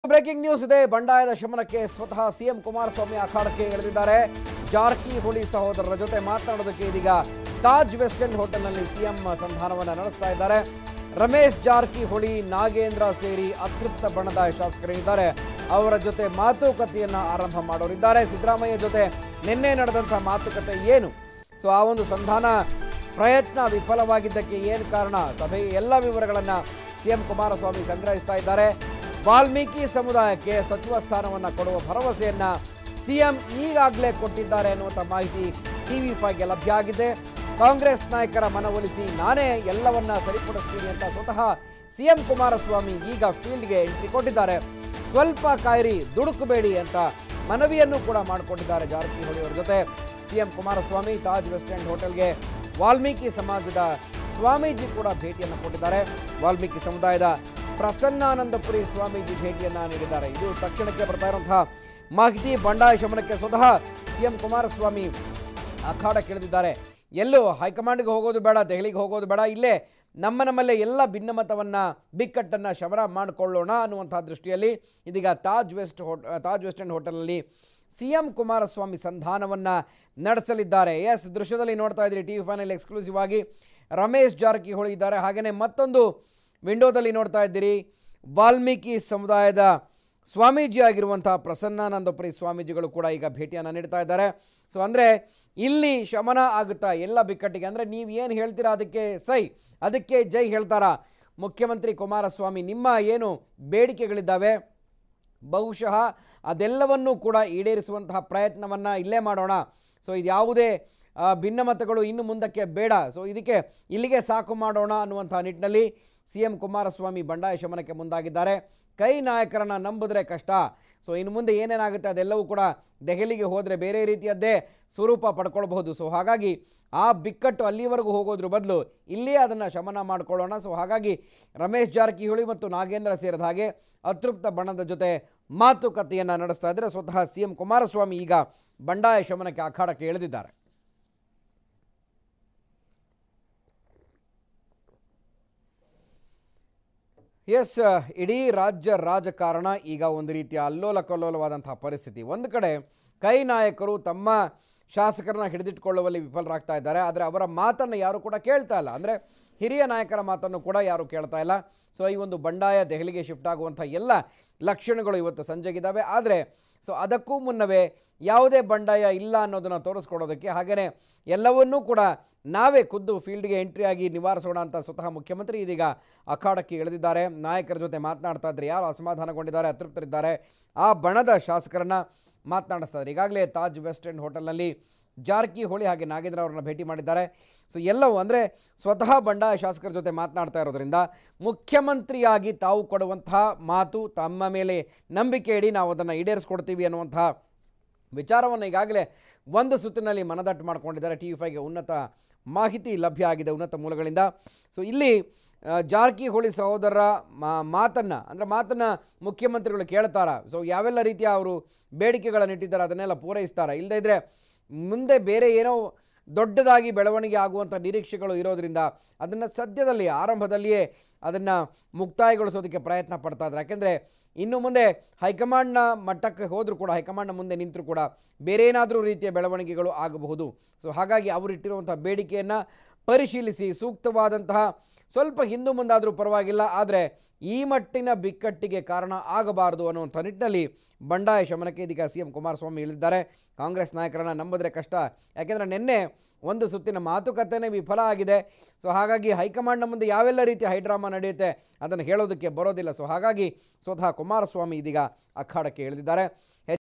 breaking news ಇದೆ ಬಂಡಾಯದ ಶಮನಕ್ಕೆ ಸ್ವತಃ ಸಿಎಂ ಕುಮಾರಸ್ವಾಮಿ ಅಖಾಡಕ್ಕೆ ಇಳಿದಿದ್ದಾರೆ ಜಾರಕಿಹೊಳಿ ಸಹೋದರರ ಜೊತೆ ಮಾತನಾಡೋದಕ್ಕೆ ಇದೀಗ ತಾಜ್ ವೆಸ್ಟ್ ಎಂಡ್ ಹೋಟೆಲ್ನಲ್ಲಿ ಸಿಎಂ ಸಂಧಾನವನ್ನು ನಡೆಸ್ತಾ ಇದ್ದಾರೆ ರಮೇಶ್ ಜಾರಕಿಹೊಳಿ ನಾಗೇಂದ್ರ ಸೇರಿ ಅತೃಪ್ತ ಬಣದ ಶಾಸಕರಿದ್ದಾರೆ ಅವರ ಜೊತೆ ಮಾತುಕತೆಯನ್ನ ಆರಂಭ ಮಾಡೋರಿದ್ದಾರೆ ಸಿದ್ದರಾಮಯ್ಯ ಜೊತೆ ನಿನ್ನೆ ನಡೆದಂಥ ಮಾತುಕತೆ ಏನು ಸೊ ಆ ಒಂದು ಸಂಧಾನ ಪ್ರಯತ್ನ ವಿಫಲವಾಗಿದ್ದಕ್ಕೆ ಏನು ಕಾರಣ ಸಭೆಯ ಎಲ್ಲ ವಿವರಗಳನ್ನು ಸಿಎಂ ಕುಮಾರಸ್ವಾಮಿ ಸಂಗ್ರಹಿಸ್ತಾ ಇದ್ದಾರೆ ವಾಲ್ಮೀಕಿ ಸಮುದಾಯಕ್ಕೆ ಸಚಿವ ಸ್ಥಾನವನ್ನು ಕೊಡುವ ಭರವಸೆಯನ್ನ ಸಿಎಂ ಈಗಾಗಲೇ ಕೊಟ್ಟಿದ್ದಾರೆ ಅನ್ನುವಂಥ ಮಾಹಿತಿ ಟಿವಿ ಫೈವ್ಗೆ ಲಭ್ಯ ಆಗಿದೆ ಕಾಂಗ್ರೆಸ್ ನಾಯಕರ ಮನವೊಲಿಸಿ ನಾನೇ ಎಲ್ಲವನ್ನ ಸರಿಪಡಿಸ್ತೀನಿ ಅಂತ ಸ್ವತಃ ಸಿಎಂ ಕುಮಾರಸ್ವಾಮಿ ಈಗ ಫೀಲ್ಡ್ಗೆ ಎಂಟ್ರಿ ಕೊಟ್ಟಿದ್ದಾರೆ ಸ್ವಲ್ಪ ಕಾಯಿರಿ ದುಡುಕಬೇಡಿ ಅಂತ ಮನವಿಯನ್ನು ಕೂಡ ಮಾಡಿಕೊಂಡಿದ್ದಾರೆ ಜಾರಕಿಹೊಳಿ ಅವರ ಜೊತೆ CM Kumaraswamy Taj West end ಹೋಟೆಲ್ಗೆ ವಾಲ್ಮೀಕಿ ಸಮಾಜದ ಸ್ವಾಮೀಜಿ ಕೂಡ ಭೇಟಿಯನ್ನು ಕೊಟ್ಟಿದ್ದಾರೆ ವಾಲ್ಮೀಕಿ ಸಮುದಾಯದ ಪ್ರಸನ್ನಾನಂದಪುರಿ ಸ್ವಾಮೀಜಿ ಭೇಟಿಯನ್ನ ನೀಡಿದ್ದಾರೆ ಇದು ತಕ್ಷಣಕ್ಕೆ ಬರ್ತಾ ಇರುವಂತಹ ಮಾಹಿತಿ ಬಂಡಾಯ ಶಮನಕ್ಕೆ ಸ್ವತಃ ಸಿಎಂ ಕುಮಾರಸ್ವಾಮಿ ಅಖಾಡಕ್ಕೆ ಇಳಿದಿದ್ದಾರೆ ಎಲ್ಲೂ ಹೈಕಮಾಂಡ್ಗೆ ಹೋಗೋದು ಬೇಡ ದೆಹಲಿಗೆ ಹೋಗೋದು ಬೇಡ ಇಲ್ಲೇ ನಮ್ಮ ನಮ್ಮಲ್ಲೇ ಎಲ್ಲ ಭಿನ್ನಮತವನ್ನು ಬಿಕ್ಕಟ್ಟನ್ನು ಶಮನ ಮಾಡಿಕೊಳ್ಳೋಣ ಅನ್ನುವಂಥ ದೃಷ್ಟಿಯಲ್ಲಿ ಇದೀಗ ತಾಜ್ ವೆಸ್ಟ್ ಹೋಟ್ ತಾಜ್ ವೆಸ್ಟ್ ಎಂಡ್ ಹೋಟೆಲ್ನಲ್ಲಿ ಸಿ ಎಂ ಕುಮಾರಸ್ವಾಮಿ ಸಂಧಾನವನ್ನು ನಡೆಸಲಿದ್ದಾರೆ ಎಸ್ ದೃಶ್ಯದಲ್ಲಿ ನೋಡ್ತಾ ಇದ್ದೀರಿ ಟಿ ವಿ ಫೈನಲ್ಲಿ ಎಕ್ಸ್ಕ್ಲೂಸಿವ್ ಆಗಿ ರಮೇಶ್ ಜಾರಕಿಹೊಳಿ ಇದ್ದಾರೆ ಹಾಗೆಯೇ ಮತ್ತೊಂದು ವಿಂಡೋದಲ್ಲಿ ನೋಡ್ತಾ ಇದ್ದೀರಿ ವಾಲ್ಮೀಕಿ ಸಮುದಾಯದ ಸ್ವಾಮೀಜಿ ಆಗಿರುವಂಥ ಪ್ರಸನ್ನಾನಂದಪುರಿ ಸ್ವಾಮೀಜಿಗಳು ಕೂಡ ಈಗ ಭೇಟಿಯನ್ನು ನೀಡ್ತಾ ಇದ್ದಾರೆ ಸೊ ಅಂದರೆ ಇಲ್ಲಿ ಶಮನ ಆಗುತ್ತಾ ಎಲ್ಲ ಬಿಕ್ಕಟ್ಟಿಗೆ ಅಂದರೆ ನೀವು ಏನು ಹೇಳ್ತೀರಾ ಅದಕ್ಕೆ ಸೈ ಅದಕ್ಕೆ ಜೈ ಹೇಳ್ತಾರಾ ಮುಖ್ಯಮಂತ್ರಿ ಕುಮಾರಸ್ವಾಮಿ ನಿಮ್ಮ ಏನು ಬೇಡಿಕೆಗಳಿದ್ದಾವೆ ಬಹುಶಃ ಅದೆಲ್ಲವನ್ನೂ ಕೂಡ ಈಡೇರಿಸುವಂತಹ ಪ್ರಯತ್ನವನ್ನು ಇಲ್ಲೇ ಮಾಡೋಣ ಸೊ ಇದು ಯಾವುದೇ ಆ, ಭಿನ್ನಮತಗಳು ಇನ್ನು ಮುಂದಕ್ಕೆ ಬೇಡ ಸೊ ಇದಕ್ಕೆ ಇಲ್ಲಿಗೆ ಸಾಕು ಮಾಡೋಣ ಅನ್ನುವಂಥ ನಿಟ್ಟಿನಲ್ಲಿ ಸಿ ಎಂ ಕುಮಾರಸ್ವಾಮಿ ಬಂಡಾಯ ಶಮನಕ್ಕೆ ಮುಂದಾಗಿದ್ದಾರೆ ಕೈ ನಾಯಕರನ್ನು ನಂಬಿದ್ರೆ ಕಷ್ಟ ಸೊ ಇನ್ನು ಮುಂದೆ ಏನೇನಾಗುತ್ತೆ ಅದೆಲ್ಲವೂ ಕೂಡ ದೆಹಲಿಗೆ ಹೋದರೆ ಬೇರೆ ರೀತಿಯದ್ದೇ ಸ್ವರೂಪ ಪಡ್ಕೊಳ್ಬಹುದು ಸೊ ಹಾಗಾಗಿ ಆ ಬಿಕ್ಕಟ್ಟು ಅಲ್ಲಿವರೆಗೂ ಹೋಗೋದ್ರ ಬದಲು ಇಲ್ಲಿಯೇ ಅದನ್ನು ಶಮನ ಮಾಡಿಕೊಳ್ಳೋಣ ಸೊ ಹಾಗಾಗಿ ರಮೇಶ್ ಜಾರಕಿಹೊಳಿ ಮತ್ತು ನಾಗೇಂದ್ರ ಸೇರಿದ ಹಾಗೆ ಅತೃಪ್ತ ಬಣದ ಜೊತೆ ಮಾತುಕತೆಯನ್ನು ನಡೆಸ್ತಾ ಇದ್ದರೆ ಸ್ವತಃ ಸಿ ಎಂ ಕುಮಾರಸ್ವಾಮಿ ಈಗ ಬಂಡಾಯ ಶಮನಕ್ಕೆ ಅಖಾಡಕ್ಕೆ ಇಳಿದಿದ್ದಾರೆ ಎಸ್ ಇಡೀ ರಾಜ್ಯ ರಾಜಕಾರಣ ಈಗ ಒಂದು ರೀತಿಯ ಅಲ್ಲೋಲ ಕಲ್ಲೋಲವಾದಂತಹ ಪರಿಸ್ಥಿತಿ ಒಂದು ಕಡೆ ಕೈ ನಾಯಕರು ತಮ್ಮ ಶಾಸಕರನ್ನ ಹಿಡಿದಿಟ್ಕೊಳ್ಳುವಲ್ಲಿ ವಿಫಲರಾಗ್ತಾ ಇದ್ದಾರೆ ಆದರೆ ಅವರ ಮಾತನ್ನು ಯಾರು ಕೂಡ ಕೇಳ್ತಾ ಇಲ್ಲ ಅಂದರೆ ಹಿರಿಯ ನಾಯಕರ ಮಾತನ್ನು ಕೂಡ ಯಾರು ಕೇಳ್ತಾ ಇಲ್ಲ ಸೊ ಈ ಒಂದು ಬಂಡಾಯ ದೆಹಲಿಗೆ ಶಿಫ್ಟ್ ಆಗುವಂಥ ಎಲ್ಲ ಲಕ್ಷಣಗಳು ಇವತ್ತು ಸಂಜೆಗಿದ್ದಾವೆ ಆದರೆ ಸೊ ಅದಕ್ಕೂ ಮುನ್ನವೇ ಯಾವುದೇ ಬಂಡಾಯ ಇಲ್ಲ ಅನ್ನೋದನ್ನು ತೋರಿಸ್ಕೊಡೋದಕ್ಕೆ ಹಾಗೆಯೇ ಎಲ್ಲವನ್ನೂ ಕೂಡ ನಾವೇ ಖುದ್ದು ಫೀಲ್ಡ್ಗೆ ಎಂಟ್ರಿ ಆಗಿ ನಿವಾರಿಸೋಣ ಅಂತ ಸ್ವತಃ ಮುಖ್ಯಮಂತ್ರಿ ಇದೀಗ ಅಖಾಡಕ್ಕೆ ಇಳಿದಿದ್ದಾರೆ ನಾಯಕರ ಜೊತೆ ಮಾತನಾಡ್ತಾ ಇದ್ದಾರೆ ಯಾರು ಅಸಮಾಧಾನಗೊಂಡಿದ್ದಾರೆ ಅತೃಪ್ತರಿದ್ದಾರೆ ಆ ಬಣದ ಶಾಸಕರನ್ನ ಮಾತನಾಡಿಸ್ತಾ ಇದ್ದಾರೆ ಈಗಾಗಲೇ ತಾಜ್ ವೆಸ್ಟ್ ಎಂಡ್ ಹೋಟೆಲ್ನಲ್ಲಿ ಜಾರಕಿಹೊಳಿ ಹಾಗೆ ನಾಗೇಂದ್ರ ಅವರನ್ನ ಭೇಟಿ ಮಾಡಿದ್ದಾರೆ ಸೊ ಎಲ್ಲವೂ ಅಂದರೆ ಸ್ವತಃ ಬಂಡಾಯ ಶಾಸಕರ ಜೊತೆ ಮಾತನಾಡ್ತಾ ಇರೋದ್ರಿಂದ ಮುಖ್ಯಮಂತ್ರಿಯಾಗಿ ತಾವು ಕೊಡುವಂತಹ ಮಾತು ತಮ್ಮ ಮೇಲೆ ನಂಬಿಕೆ ಇಡಿ ನಾವು ಅದನ್ನು ಈಡೇರಿಸ್ಕೊಡ್ತೀವಿ ಅನ್ನುವಂತಹ ವಿಚಾರವನ್ನು ಈಗಾಗಲೇ ಒಂದು ಸುತ್ತಿನಲ್ಲಿ ಮನದಟ್ಟು ಮಾಡ್ಕೊಂಡಿದ್ದಾರೆ ಟಿ ವಿ ಫೈಗೆ ಉನ್ನತ ಮಾಹಿತಿ ಲಭ್ಯ ಆಗಿದೆ ಉನ್ನತ ಮೂಲಗಳಿಂದ ಸೊ ಇಲ್ಲಿ ಆ, ಜಾರಕಿಹೊಳಿ ಸಹೋದರರ ಮಾತನ್ನು ಅಂದರೆ ಮಾತನ್ನು ಮುಖ್ಯಮಂತ್ರಿಗಳು ಕೇಳ್ತಾರ ಸೊ ಯಾವೆಲ್ಲ ರೀತಿಯ ಅವರು ಬೇಡಿಕೆಗಳನ್ನು ಇಟ್ಟಿದ್ದಾರೆ ಅದನ್ನೆಲ್ಲ ಪೂರೈಸ್ತಾರ ಇಲ್ಲದೇ ಇದ್ದರೆ ಮುಂದೆ ಬೇರೆ ಏನೋ ದೊಡ್ಡದಾಗಿ ಬೆಳವಣಿಗೆ ಆಗುವಂಥ ನಿರೀಕ್ಷೆಗಳು ಇರೋದ್ರಿಂದ ಅದನ್ನು ಸದ್ಯದಲ್ಲಿ ಆರಂಭದಲ್ಲಿಯೇ ಅದನ್ನು ಮುಕ್ತಾಯಗೊಳಿಸೋದಕ್ಕೆ ಪ್ರಯತ್ನ ಪಡ್ತಾ ಇದ್ದಾರೆ ಯಾಕೆಂದರೆ ಇನ್ನು ಮುಂದೆ ಹೈಕಮಾಂಡ್ನ ಮಟ್ಟಕ್ಕೆ ಹೋದರೂ ಕೂಡ ಹೈಕಮಾಂಡ್ನ ಮುಂದೆ ನಿಂತರೂ ಕೂಡ ಬೇರೆ ಏನಾದರೂ ರೀತಿಯ ಬೆಳವಣಿಗೆಗಳು ಆಗಬಹುದು ಸೊ ಹಾಗಾಗಿ ಅವರಿಟ್ಟಿರುವಂಥ ಬೇಡಿಕೆಯನ್ನು ಪರಿಶೀಲಿಸಿ ಸೂಕ್ತವಾದಂತಹ ಸ್ವಲ್ಪ ಹಿಂದು ಮುಂದಾದರೂ ಪರವಾಗಿಲ್ಲ ಆದರೆ ಈ ಮಟ್ಟಿನ ಬಿಕ್ಕಟ್ಟಿಗೆ ಕಾರಣ ಆಗಬಾರದು ಅನ್ನುವಂಥ ನಿಟ್ಟಿನಲ್ಲಿ ಬಂಡಾಯ ಶಮನಕ್ಕೆ ಇದೀಗ ಸಿ ಎಂ ಕುಮಾರಸ್ವಾಮಿ ಇಳಿದಿದ್ದಾರೆ ಕಾಂಗ್ರೆಸ್ ನಾಯಕರನ್ನು ನಂಬಿದ್ರೆ ಕಷ್ಟ ಯಾಕೆಂದರೆ ನಿನ್ನೆ ಒಂದು ಸುತ್ತಿನ ಮಾತುಕತೆನೇ ವಿಫಲ ಆಗಿದೆ ಸೊ ಹಾಗಾಗಿ ಹೈಕಮಾಂಡ್ನ ಮುಂದೆ ಯಾವೆಲ್ಲ ರೀತಿಯ ಹೈಡ್ರಾಮಾ ನಡೆಯುತ್ತೆ ಅದನ್ನು ಹೇಳೋದಕ್ಕೆ ಬರೋದಿಲ್ಲ ಸೊ ಹಾಗಾಗಿ ಸ್ವತಃ ಕುಮಾರಸ್ವಾಮಿ ಇದೀಗ ಅಖಾಡಕ್ಕೆ ಇಳಿದಿದ್ದಾರೆ